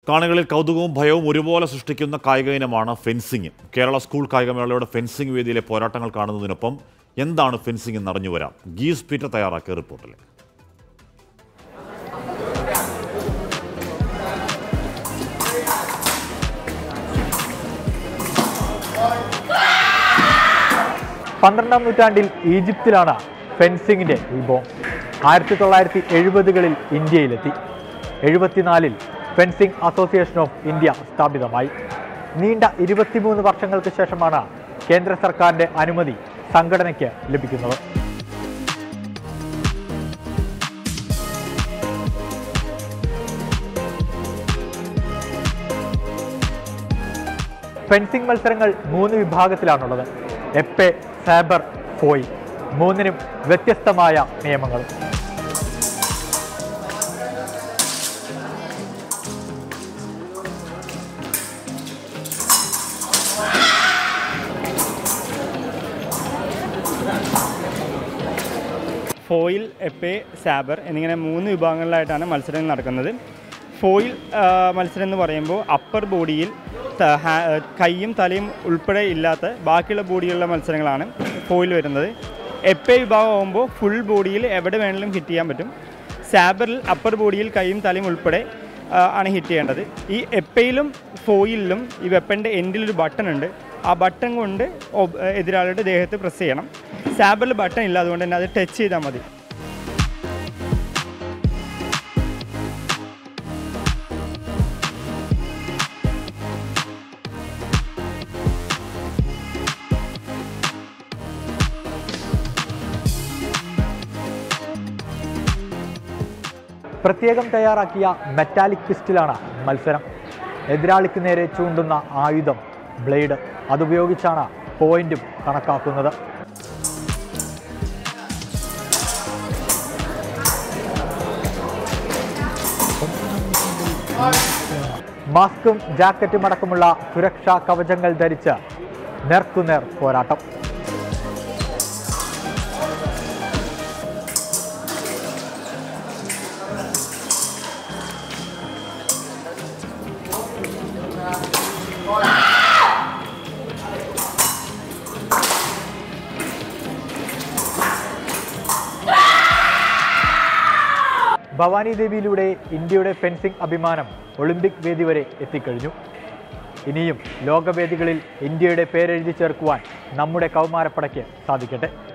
കാണികളിൽ കൗതുകവും ഭയവും ഒരുപോലെ സൃഷ്ടിക്കുന്ന കായിക ഇനമാണ് ഫെൻസിംഗ് കേരള സ്കൂൾ കായികമേളയുടെ ഫെൻസിംഗ് വേദിയിലെ പോരാട്ടങ്ങൾ കാണുന്നതിനൊപ്പം എന്താണ് ഫെൻസിംഗ് എന്ന് അറിഞ്ഞു വരാം ഗീസ് പീറ്റർ തയ്യാറാക്കിയ റിപ്പോർട്ടിൽ പന്ത്രണ്ടാം നൂറ്റാണ്ടിൽ ഈജിപ്തിലാണ് ഫെൻസിങ്ങിന്റെ ഉത്ഭവം ആയിരത്തി തൊള്ളായിരത്തി എഴുപതുകളിൽ ഇന്ത്യയിലെത്തി എഴുപത്തിനാലിൽ ഫെൻസിംഗ് അസോസിയേഷൻ ഓഫ് ഇന്ത്യ സ്ഥാപിതമായി നീണ്ട ഇരുപത്തിമൂന്ന് വർഷങ്ങൾക്ക് ശേഷമാണ് കേന്ദ്ര സർക്കാരിന്റെ അനുമതി സംഘടനയ്ക്ക് ലഭിക്കുന്നത് ഫെൻസിംഗ് മത്സരങ്ങൾ മൂന്ന് വിഭാഗത്തിലാണുള്ളത് എപ്പെ സാബർ ഫോയ് മൂന്നിനും വ്യത്യസ്തമായ നിയമങ്ങൾ ഫോയിൽ എപ്പെ സാബർ എന്നിങ്ങനെ മൂന്ന് വിഭാഗങ്ങളിലായിട്ടാണ് മത്സരം നടക്കുന്നത് ഫോയിൽ ആ, മത്സരം എന്ന് പറയുമ്പോൾ അപ്പർ ബോഡിയിൽ ത- ഹാ- കൈയും തലയും ഉൾപ്പെടെ ഇല്ലാത്ത ബാക്കിയുള്ള ബോഡിയിലുള്ള മത്സരങ്ങളാണ് ഫോയിൽ വരുന്നത് എപ്പെ വിഭാഗം ആകുമ്പോൾ ഫുൾ ബോഡിയിൽ എവിടെ വേണമെങ്കിലും ഹിറ്റ് ചെയ്യാൻ പറ്റും സാബറിൽ അപ്പർ ബോഡിയിൽ കൈയും തലയും ഉൾപ്പെടെ ആ, ആണ് ഹിറ്റ് ചെയ്യേണ്ടത് ഈ എപ്പയിലും ഫോയിലിലും ഈ വെപ്പൻ്റെ എൻഡിലൊരു ബട്ടൺ ഉണ്ട് ആ ബട്ടൺ കൊണ്ട് ഒബ്- എതിരാളിയുടെ ദേഹത്ത് പ്രസ് ചെയ്യണം സാബറിൽ ബട്ടൺ ഇല്ല അതുകൊണ്ട് തന്നെ അത് ടച്ച് ചെയ്താൽ മതി പ്രത്യേകം തയ്യാറാക്കിയ മെറ്റാലിക് പിസ്റ്റിലാണ് മത്സരം എതിരാളിക്ക് നേരെ ചൂണ്ടുന്ന ആയുധം ബ്ലേഡ് അതുപയോഗിച്ചാണ് പോയിന്റും കണക്കാക്കുന്നത് മാസ്കും ജാക്കറ്റും അടക്കമുള്ള സുരക്ഷാ കവചങ്ങൾ ധരിച്ച് നേർക്കുനേർ പോരാട്ടം ഭവാനി ദേവിയിലൂടെ ഇന്ത്യയുടെ ഫെൻസിംഗ് അഭിമാനം ഒളിമ്പിക് വേദി വരെ എത്തിക്കഴിഞ്ഞു ഇനിയും ലോകവേദികളിൽ ഇന്ത്യയുടെ പേരെഴുതി ചേർക്കുവാൻ നമ്മുടെ കൗമാരപ്പടയ്ക്ക് സാധിക്കട്ടെ